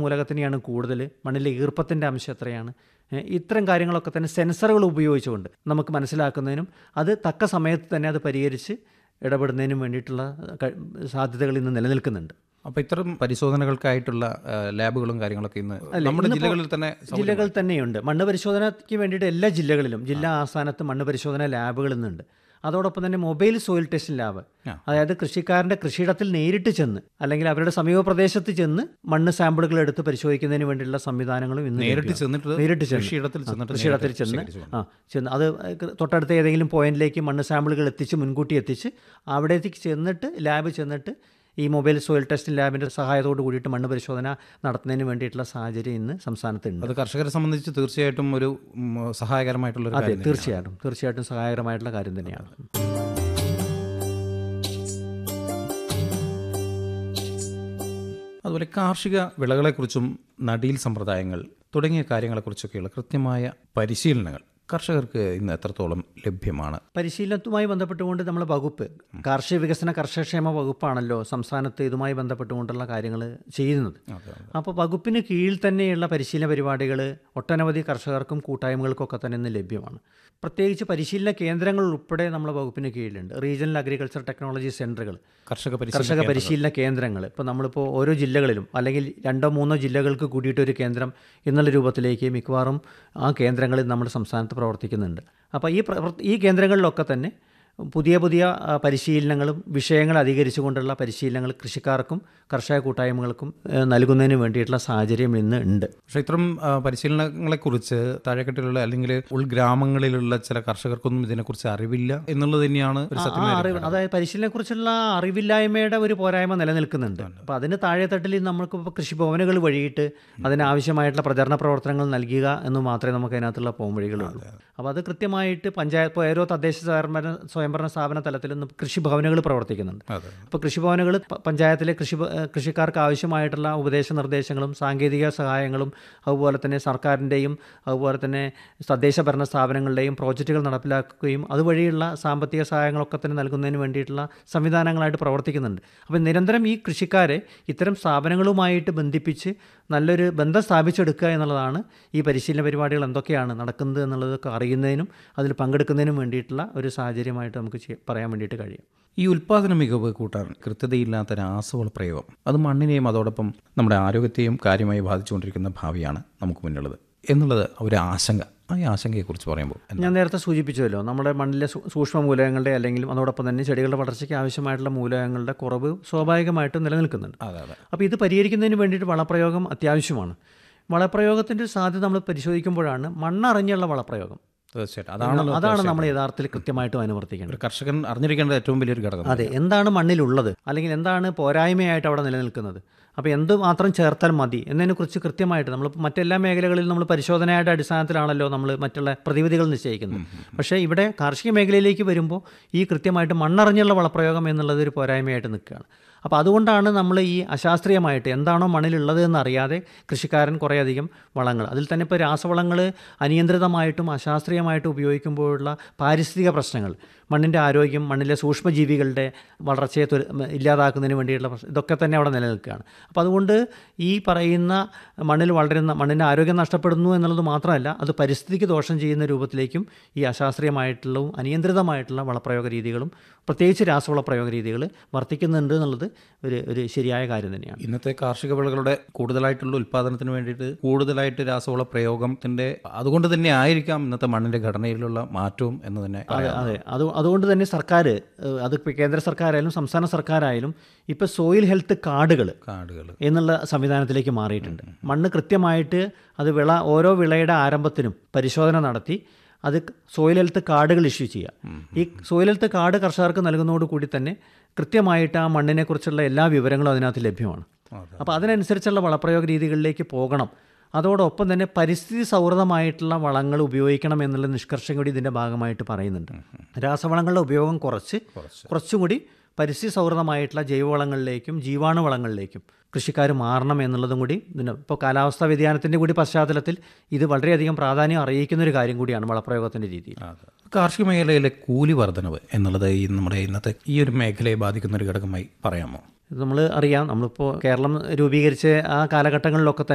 മൂലകത്തിനെയാണ് കൂടുതൽ മണ്ണിലെ ഈർപ്പത്തിൻ്റെ അംശം എത്രയാണ് ഏ, ഇത്തരം കാര്യങ്ങളൊക്കെ തന്നെ സെൻസറുകൾ ഉപയോഗിച്ചുകൊണ്ട് നമുക്ക് മനസ്സിലാക്കുന്നതിനും അത് തക്ക സമയത്ത് തന്നെ അത് പരിഹരിച്ച് ഇടപെടുന്നതിനും വേണ്ടിയിട്ടുള്ള ക- സാധ്യതകൾ ഇന്ന് നിലനിൽക്കുന്നുണ്ട് അപ്പോൾ ഇത്തരം പരിശോധനകൾക്കായിട്ടുള്ള ആ, ലാബുകളും കാര്യങ്ങളൊക്കെ ഇന്ന് നമ്മുടെ ഇന്നിപ്പോ ജില്ലകളിൽ തന്നെ ജില്ലകൾ തന്നെയുണ്ട് മണ്ണ് പരിശോധനയ്ക്ക് വേണ്ടിയിട്ട് എല്ലാ ജില്ലകളിലും ജില്ലാ ആസ്ഥാനത്ത് മണ്ണ് പരിശോധന ലാബുകൾ ഇന്നുണ്ട് അതോടൊപ്പം തന്നെ മൊബൈൽ സോയിൽ ടെസ്റ്റിംഗ് ലാബ് ആ. അതായത് കൃഷിക്കാരൻ്റെ കൃഷിയിടത്തിൽ നേരിട്ട് ചെന്ന് അല്ലെങ്കിൽ അവരുടെ സമീപ പ്രദേശത്ത് ചെന്ന് മണ്ണ് സാമ്പിളുകൾ എടുത്ത് പരിശോധിക്കുന്നതിന് വേണ്ടിയുള്ള സംവിധാനങ്ങളും ഇന്ന് നേരിട്ട് ലഭ്യമാണ്. ചെന്നിട്ട് നേരിട്ട് ചെന്ന് കൃഷിയിടത്തിൽ ആ, ചെന്നിട്ട് കൃഷിയിടത്തിൽ നേരിട്ട് ചെന്ന് ശേഖരിച്ചു ആ ചെന്ന് അത് തൊട്ടടുത്ത ഏതെങ്കിലും പോയിന്റിലേക്ക് മണ്ണ് സാമ്പിളുകൾ എത്തിച്ച് മുൻകൂട്ടി എത്തിച്ച് അവിടേക്ക് ചെന്നിട്ട് ലാബ് ചെന്നിട്ട് ഈ മൊബൈൽ സോയിൽ ടെസ്റ്റിംഗ് ലാബിൻ്റെ സഹായത്തോട് കൂടിയിട്ട് മണ്ണ് പരിശോധന നടത്തുന്നതിന് വേണ്ടിയിട്ടുള്ള സാഹചര്യം ഇന്ന് സംസ്ഥാനത്തുണ്ട് അത് കർഷകരെ സംബന്ധിച്ച് തീർച്ചയായിട്ടും ഒരു ഉം, സഹായകരമായിട്ടുള്ള ഒരു അതെ കാര്യം തന്നെയാണ്. തീർച്ചയായിട്ടും തീർച്ചയായിട്ടും സഹായകരമായിട്ടുള്ള കാര്യം തന്നെയാണ് അതുപോലെ കാർഷിക വിളകളെക്കുറിച്ചും നടീൽ സമ്പ്രദായങ്ങൾ തുടങ്ങിയ കാര്യങ്ങളെക്കുറിച്ചൊക്കെയുള്ള കൃത്യമായ പരിശീലനങ്ങൾ കർഷകർക്ക് ഇന്ന് എത്രത്തോളം ലഭ്യമാണ് പരിശീലനത്തുമായി ബന്ധപ്പെട്ടുകൊണ്ട് നമ്മൾ വകുപ്പ് കാർഷിക വികസന കർഷകക്ഷേമ വകുപ്പാണല്ലോ സംസ്ഥാനത്ത് ഇതുമായി ബന്ധപ്പെട്ടുകൊണ്ടുള്ള കാര്യങ്ങൾ ചെയ്യുന്നത് അപ്പോൾ വകുപ്പിന് കീഴിൽ തന്നെയുള്ള പരിശീലന പരിപാടികൾ ഒട്ടനവധി കർഷകർക്കും കൂട്ടായ്മകൾക്കൊക്കെ തന്നെ ഇന്ന് ലഭ്യമാണ് പ്രത്യേകിച്ച് പരിശീലന കേന്ദ്രങ്ങൾ ഉൾപ്പെടെ നമ്മളെ വകുപ്പിന് കീഴിലുണ്ട് റീജിയണൽ അഗ്രികൾച്ചർ ടെക്നോളജി സെൻറ്ററുകൾ കർഷക കർഷക പരിശീലന പരിശീലന കേന്ദ്രങ്ങൾ ഇപ്പോൾ നമ്മളിപ്പോൾ ഓരോ ജില്ലകളിലും അല്ലെങ്കിൽ രണ്ടോ മൂന്നോ ജില്ലകൾക്ക് കൂടിയിട്ടൊരു കേന്ദ്രം എന്നുള്ള രൂപത്തിലേക്ക് മിക്കവാറും ആ കേന്ദ്രങ്ങളിൽ നമ്മുടെ സംസ്ഥാനത്ത് പ്രവർത്തിക്കുന്നുണ്ട് അപ്പോൾ ഈ പ്രവർ- ഈ കേന്ദ്രങ്ങളിലൊക്കെ തന്നെ പുതിയ പുതിയ ആ, പരിശീലനങ്ങളും വിഷയങ്ങൾ അധികരിച്ചുകൊണ്ടുള്ള പരിശീലനങ്ങൾ കൃഷിക്കാർക്കും കർഷക കൂട്ടായ്മകൾക്കും ഏ, നൽകുന്നതിന് വേണ്ടിയിട്ടുള്ള സാഹചര്യം ഇന്ന് ഉണ്ട് പക്ഷേ ഇത്തരം ആ, പരിശീലനങ്ങളെക്കുറിച്ച് താഴെക്കെട്ടിലുള്ള അല്ലെങ്കിൽ ഉൾഗ്രാമങ്ങളിലുള്ള ചില കർഷകർക്കൊന്നും ഇതിനെക്കുറിച്ച് അറിവില്ല എന്നുള്ളത് തന്നെയാണ് ഒരു ആ സത്യമായ അറിവ് അതായത് പരിശീലനത്തെക്കുറിച്ചുള്ള അറിവില്ലായ്മയുടെ ഒരു പോരായ്മ നിലനിൽക്കുന്നുണ്ട് അപ്പോൾ അതിന് താഴെത്തട്ടിൽ നമുക്ക് ഇപ്പോൾ കൃഷിഭവനുകൾ വഴിയിട്ട് അതിനാവശ്യമായിട്ടുള്ള പ്രചരണ പ്രവർത്തനങ്ങൾ നൽകുക എന്ന് മാത്രമേ നമുക്ക് അതിനകത്തുള്ള പോംവഴികളുള്ളൂ അപ്പോൾ അത് കൃത്യമായിട്ട് പഞ്ചായത്ത് ഇപ്പോൾ ഓരോ തദ്ദേശ സ്വയംഭരണ സ്വയംഭരണ സ്ഥാപന തലത്തിൽ നിന്ന് കൃഷിഭവനുകൾ പ്രവർത്തിക്കുന്നുണ്ട് അതെ അപ്പോൾ കൃഷിഭവനുകൾ പ- പഞ്ചായത്തിലെ കൃഷി ഭ- ഏഹ് കൃഷിക്കാർക്ക് ആവശ്യമായിട്ടുള്ള ഉപദേശ നിർദ്ദേശങ്ങളും സാങ്കേതിക സഹായങ്ങളും അതുപോലെ തന്നെ സർക്കാരിൻ്റെയും അതുപോലെ തന്നെ തദ്ദേശ ഭരണ സ്ഥാപനങ്ങളുടെയും പ്രോജക്റ്റുകൾ നടപ്പിലാക്കുകയും അതുവഴിയുള്ള സാമ്പത്തിക സഹായങ്ങളൊക്കെ തന്നെ നൽകുന്നതിന് വേണ്ടിയിട്ടുള്ള സംവിധാനങ്ങളായിട്ട് പ്രവർത്തിക്കുന്നുണ്ട് അപ്പോൾ നിരന്തരം ഈ കൃഷിക്കാരെ ഇത്തരം സ്ഥാപനങ്ങളുമായിട്ട് ബന്ധിപ്പിച്ച് നല്ലൊരു ബന്ധം സ്ഥാപിച്ചെടുക്കുക എന്നുള്ളതാണ് ഈ പരിശീലന പരിപാടികൾ എന്തൊക്കെയാണ് നടക്കുന്നത് എന്നുള്ളതൊക്കെ അറിയുന്നതിനും അതിൽ പങ്കെടുക്കുന്നതിനും വേണ്ടിയിട്ടുള്ള ഒരു സാഹചര്യമായിട്ട് നമുക്ക് ചെയ്യ- പറയാൻ വേണ്ടിയിട്ട് കഴിയും ഈ ഉൽപാദന മികവ് കൂട്ടാൻ കൃത്യതയില്ലാത്ത രാസവള പ്രയോഗം അത് മണ്ണിനെയും അതോടൊപ്പം നമ്മുടെ ആരോഗ്യത്തെയും കാര്യമായി ബാധിച്ചുകൊണ്ടിരിക്കുന്ന ഭാവിയാണ് നമുക്ക് മുന്നിലുള്ളത് എന്നുള്ളത് ഒരു ആശങ്ക ആ ഈ ആശങ്കയെക്കുറിച്ച് പറയുമ്പോൾ എന്താ? ഞാൻ നേരത്തെ സൂചിപ്പിച്ചുവല്ലോ നമ്മുടെ മണ്ണിലെ സൂ- സൂക്ഷ്മ മൂലകങ്ങളുടെ അല്ലെങ്കിലും അതോടൊപ്പം തന്നെ ചെടികളുടെ വളർച്ചയ്ക്ക് ആവശ്യമായിട്ടുള്ള മൂലകങ്ങളുടെ കുറവ് സ്വാഭാവികമായിട്ടും നിലനിൽക്കുന്നുണ്ട് അതെ അതെ അപ്പോൾ ഇത് പരിഹരിക്കുന്നതിന് വേണ്ടിയിട്ട് വളപ്രയോഗം അത്യാവശ്യമാണ് വളപ്രയോഗത്തിൻ്റെ സാധ്യത നമ്മൾ പരിശോധിക്കുമ്പോഴാണ് മണ്ണറിഞ്ഞുള്ള വളപ്രയോഗം തീർച്ചയായിട്ടും അതാണല്ലോ അതാണ് നമ്മൾ യഥാർത്ഥത്തിൽ കൃത്യമായിട്ടും അനുവർത്തിക്കേണ്ടത് ഒരു കർഷകൻ അറിഞ്ഞിരിക്കേണ്ട ഏറ്റവും വലിയൊരു ഘടകം അതെ എന്താണ് മണ്ണിലുള്ളത് അല്ലെങ്കിൽ എന്താണ് പോരായ്മയായിട്ട് അവിടെ നിലനിൽക്കുന്നത് അപ്പോൾ എന്ത് മാത്രം ചേർത്താൽ മതി എന്നതിനെക്കുറിച്ച് കൃത്യമായിട്ട് നമ്മളിപ്പോൾ മറ്റെല്ലാ മേഖലകളിലും നമ്മൾ പരിശോധനയുടെ അടിസ്ഥാനത്തിലാണല്ലോ നമ്മൾ മറ്റുള്ള പ്രതിവിധികൾ നിശ്ചയിക്കുന്നത് പക്ഷേ ഇവിടെ കാർഷിക മേഖലയിലേക്ക് വരുമ്പോൾ ഈ കൃത്യമായിട്ട് മണ്ണറിഞ്ഞുള്ള വളപ്രയോഗം എന്നുള്ളത് ഒരു പോരായ്മയായിട്ട് നിൽക്കുകയാണ് അപ്പോൾ അതുകൊണ്ടാണ് നമ്മൾ ഈ അശാസ്ത്രീയമായിട്ട് എന്താണോ മണ്ണിലുള്ളത് എന്നറിയാതെ കൃഷിക്കാരൻ കുറേയധികം വളങ്ങൾ അതിൽ തന്നെ ഇപ്പോൾ രാസവളങ്ങൾ അനിയന്ത്രിതമായിട്ടും അശാസ്ത്രീയമായിട്ടും ഉപയോഗിക്കുമ്പോഴുള്ള പാരിസ്ഥിതിക പ്രശ്നങ്ങൾ മണ്ണിൻ്റെ ആരോഗ്യം മണ്ണിലെ സൂക്ഷ്മജീവികളുടെ വളർച്ചയെ ത്വര- മ- ഇല്ലാതാക്കുന്നതിന് വേണ്ടിയിട്ടുള്ള പ്രശ്നം ഇതൊക്കെ തന്നെ അവിടെ നിലനിൽക്കുകയാണ് അപ്പോൾ അതുകൊണ്ട് ഈ പറയുന്ന മണ്ണിൽ വളരുന്ന മണ്ണിൻ്റെ ആരോഗ്യം നഷ്ടപ്പെടുന്നു എന്നുള്ളത് മാത്രമല്ല അത് പരിസ്ഥിതിക്ക് ദോഷം ചെയ്യുന്ന രൂപത്തിലേക്കും ഈ അശാസ്ത്രീയമായിട്ടുള്ളതും അനിയന്ത്രിതമായിട്ടുള്ള വളപ്രയോഗ രീതികളും പ്രത്യേകിച്ച് രാസവള പ്രയോഗ രീതികൾ വർത്തിക്കുന്നുണ്ട് എന്നുള്ളത് ഒരു ഒരു ശരിയായ കാര്യം തന്നെയാണ് ഇന്നത്തെ കാർഷിക വിളകളുടെ കൂടുതലായിട്ടുള്ള ഉൽപ്പാദനത്തിന് വേണ്ടിയിട്ട് കൂടുതലായിട്ട് രാസവള പ്രയോഗത്തിന്റെ അതുകൊണ്ട് തന്നെ ആയിരിക്കാം ഇന്നത്തെ മണ്ണിന്റെ ഘടനയിലുള്ള മാറ്റവും എന്ന് തന്നെ അതെ പറയാം. അതെ അത് അതുകൊണ്ട് തന്നെ സർക്കാർ അത് ഇപ്പോൾ കേന്ദ്ര സർക്കാരായാലും സംസ്ഥാന സർക്കാരായാലും ഇപ്പോൾ സോയിൽ ഹെൽത്ത് കാർഡുകൾ കാടുകൾ എന്നുള്ള സംവിധാനത്തിലേക്ക് മാറിയിട്ടുണ്ട് മണ്ണ് കൃത്യമായിട്ട് അത് വിള ഓരോ വിളയുടെ ആരംഭത്തിനും പരിശോധന നടത്തി അത് സോയിൽ ഹെൽത്ത് കാർഡുകൾ ഇഷ്യൂ ചെയ്യുക ഈ സോയിൽ ഹെൽത്ത് കാർഡ് കർഷകർക്ക് നൽകുന്നതോട് കൂടി തന്നെ കൃത്യമായിട്ട് ആ മണ്ണിനെക്കുറിച്ചുള്ള എല്ലാ വിവരങ്ങളും അതിനകത്ത് ലഭ്യമാണ് അതെ. അപ്പോൾ അതിനനുസരിച്ചുള്ള വളപ്രയോഗ രീതികളിലേക്ക് പോകണം അതോടൊപ്പം തന്നെ പരിസ്ഥിതി സൗഹൃദമായിട്ടുള്ള വളങ്ങൾ ഉപയോഗിക്കണം എന്നുള്ള നിഷ്കർഷം കൂടി ഇതിൻ്റെ ഭാഗമായിട്ട് പറയുന്നുണ്ട് രാസവളങ്ങളുടെ ഉപയോഗം കുറച്ച് കുറച്ചും കൂടി പരിസ്ഥിതി സൗഹൃദമായിട്ടുള്ള ജൈവവളങ്ങളിലേക്കും ജീവാണുവളങ്ങളിലേക്കും കൃഷിക്കാർ മാറണം എന്നുള്ളതും കൂടി ഇതിന് ഇപ്പോൾ കാലാവസ്ഥാ വ്യതിയാനത്തിൻ്റെ കൂടി പശ്ചാത്തലത്തിൽ ഇത് വളരെയധികം പ്രാധാന്യം അറിയിക്കുന്ന ഒരു കാര്യം കൂടിയാണ് വളപ്രയോഗത്തിൻ്റെ രീതിയിൽ അതെ. കാർഷിക മേഖലയിലെ കൂലി വർധനവ് എന്നുള്ളത് ഈ നമ്മുടെ ഇന്നത്തെ ഈ ഒരു മേഖലയെ ബാധിക്കുന്ന ഒരു ഘടകമായി പറയാമോ നമ്മൾ അറിയാം നമ്മളിപ്പോൾ കേരളം രൂപീകരിച്ച ആ കാലഘട്ടങ്ങളിലൊക്കെ